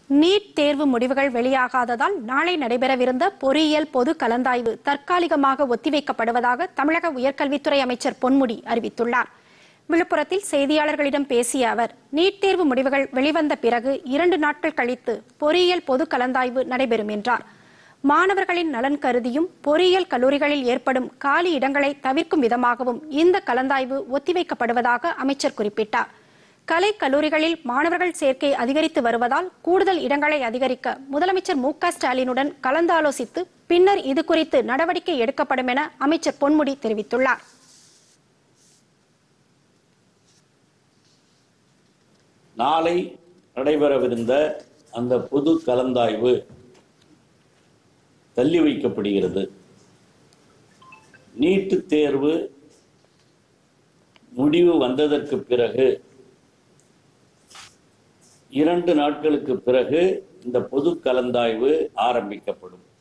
NEET தேர்வு முடிவுகள் வெளியாகாததால் நாளை நடைபெறவிருந்த பொறியியல் பொது கலந்தாய்வு தற்காலிகமாக ஒத்திவைக்கப்படுவதாக தமிழக உயர்கல்வித்துறை அமைச்சர் பொன்முடி அறிவித்துள்ளார் விழுப்புரத்தில் செய்தியாளர்களிடம் பேசிய அவர் நீட் தேர்வு முடிவுகள் வெளிவந்த பிறகு இரண்டு நாட்கள் கழித்து பொறியியல் பொது கலந்தாய்வு நடைபெறும் என்றார் மாணவர்களின் நலன் கருதியும் பொறியியல் கல்லூரிகளில் ஏற்படும் காலி இடங்களை தவிர்க்கும் விதமாகவும் இந்த கலந்தாய்வு ஒத்திவைக்கப்படுவதாக அமைச்சர் குறிப்பிட்டார் கலை கல்லூரிகளில் மாணவர்கள் சேர்க்கை அதிகரித்து வருவதால் கூடுதல் இடங்களை அதிகரிக்க முதலமைச்சர் மு க ஸ்டாலினுடன் கலந்தாலோசித்து பின்னர் இது குறித்து நடவடிக்கை எடுக்கப்படும் என அமைச்சர் பொன்முடி தெரிவித்துள்ளார் நாளை நடைபெறவிருந்த அந்த பொது கலந்தாய்வு தள்ளி வைக்கப்படுகிறது நீட்டு தேர்வு முடிவு வந்ததற்கு பிறகு இரண்டு நாட்களுக்கு பிறகு இந்த பொது கலந்தாய்வு ஆரம்பிக்கப்படும்